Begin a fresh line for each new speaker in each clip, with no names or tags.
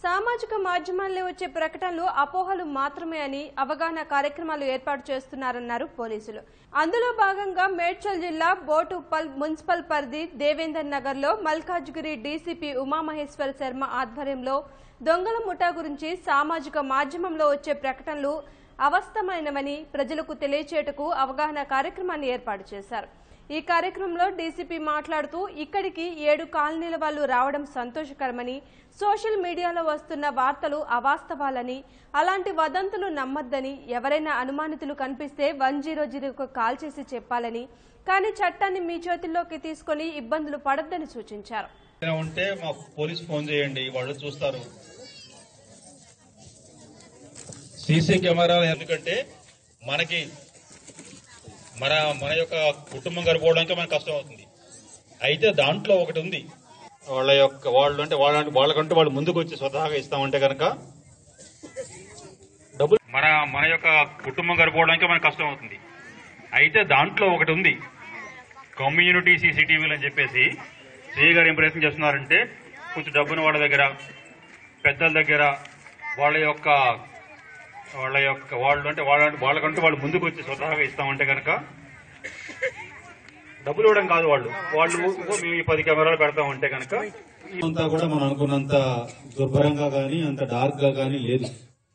సామాజిక మాధ్యమాల్లో వచ్చే ప్రకటనలు అపోహలు మాత్రమే అని అవగాహన కార్యక్రమాలు ఏర్పాటు చేస్తున్నారన్నారు పోలీసులు అందులో భాగంగా మేడ్చల్ జిల్లా బోటుప్పల్ మున్సిపల్ పరిధి దేవేందర్ నగర్ లో మల్కాజ్గిరి డీసీపీ ఉమామహేశ్వర శర్మ ఆధ్వర్యంలో దొంగల ముఠా గురించి సామాజిక మాధ్యమంలో వచ్చే ప్రకటనలు అవస్థమైనవని ప్రజలకు తెలియచేయటకు అవగాహన కార్యక్రమాన్ని ఏర్పాటు చేశారు ఈ కార్యక్రమంలో డీసీపీ మాట్లాడుతూ ఇక్కడికి ఏడు కాలనీల వాళ్ళు రావడం సంతోషకరమని సోషల్ మీడియాలో వస్తున్న వార్తలు అవాస్తవాలని అలాంటి వదంతులు నమ్మొద్దని ఎవరైనా అనుమానితులు కనిపిస్తే వన్ జీరో జీరోకు కాల్ చేసి చెప్పాలని కానీ చట్టాన్ని మీ చేతుల్లోకి తీసుకొని ఇబ్బందులు పడొద్దని సూచించారు
ఏదైనా ఉంటే మా పోలీస్ ఫోన్ చేయండి వాళ్ళు చూస్తారు సీసీ కెమెరాలు ఎందుకంటే మనకి మన మన యొక్క కుటుంబం గడిపోవడానికి మనకు కష్టం అవుతుంది అయితే దాంట్లో ఒకటి ఉంది వాళ్ళ యొక్క వాళ్ళు అంటే వాళ్ళ వాళ్ళకంటూ వాళ్ళు ముందుకు వచ్చి స్వతహాగా ఇస్తామంటే కనుక డబ్బులు మన మన యొక్క కుటుంబం గడిపోవడానికి మనకు కష్టం అవుతుంది అయితే దాంట్లో ఒకటి ఉంది కమ్యూనిటీ సీసీటీవీలు అని చెప్పేసి సిఐ గారు ఏం ప్రయత్నం చేస్తున్నారంటే కొంచెం డబ్బున వాళ్ళ దగ్గర పెద్దల దగ్గర వాళ్ళ యొక్క వాళ్ళ యొక్క వాళ్ళు అంటే వాళ్ళ వాళ్ళకంటూ వాళ్ళు ముందుకు వచ్చి స్వతహాగా ఇస్తామంటే కనుక డబ్బులు ఇవ్వడం కాదు వాళ్ళు వాళ్ళు "ఓ, మేము ఈ పది కెమెరాలు పెడతామంటే కనుక
అంతా కూడా మనం అనుకున్నంత దుర్భరంగా గాని అంత డార్క్ గా గాని లేదు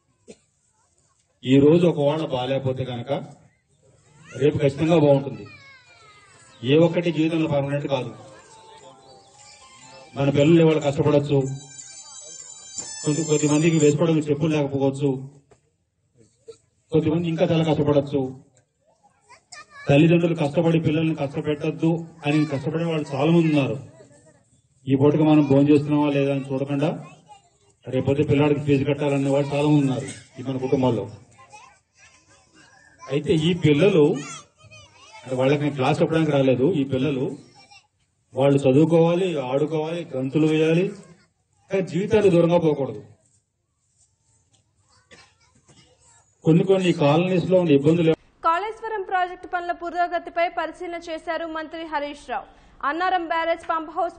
ఈ రోజు ఒక వాళ్ళ బాగాలేకపోతే కనుక రేపు ఖచ్చితంగా బాగుంటుంది ఏ ఒక్కటి జీవితంలో పర్మనెంట్ కాదు మన పిల్లలు వాళ్ళు కష్టపడవచ్చు కొంత కొద్దిమందికి వేసుకోవడానికి చెప్పులు లేకపోవచ్చు కొద్దిమంది ఇంకా చాలా కష్టపడవచ్చు తల్లిదండ్రులు కష్టపడి పిల్లల్ని కష్టపెట్టద్దు అని కష్టపడే వాళ్ళు చాలా మంది ఉన్నారు ఈ పూటకి మనం భోజనం చేస్తున్నావా లేదా అని చూడకుండా రేపొద్దు పిల్లాడికి ఫీజు కట్టాలనే వాళ్ళు చాలా మంది ఉన్నారు ఈ మన కుటుంబాల్లో అయితే ఈ పిల్లలు అంటే వాళ్ళకి నేను క్లాస్ చెప్పడానికి రాలేదు ఈ పిల్లలు వాళ్ళు చదువుకోవాలి ఆడుకోవాలి గంతులు వేయాలి కానీ జీవితానికి దూరంగా పోకూడదు కొన్ని కొన్ని కాలనీస్ లో ఉన్న ఇబ్బందులు
కాళేశ్వరం ప్రాజెక్టు పనుల పురోగతిపై పరిశీలన చేశారు మంత్రి Harish Rao Annaram barrage pump house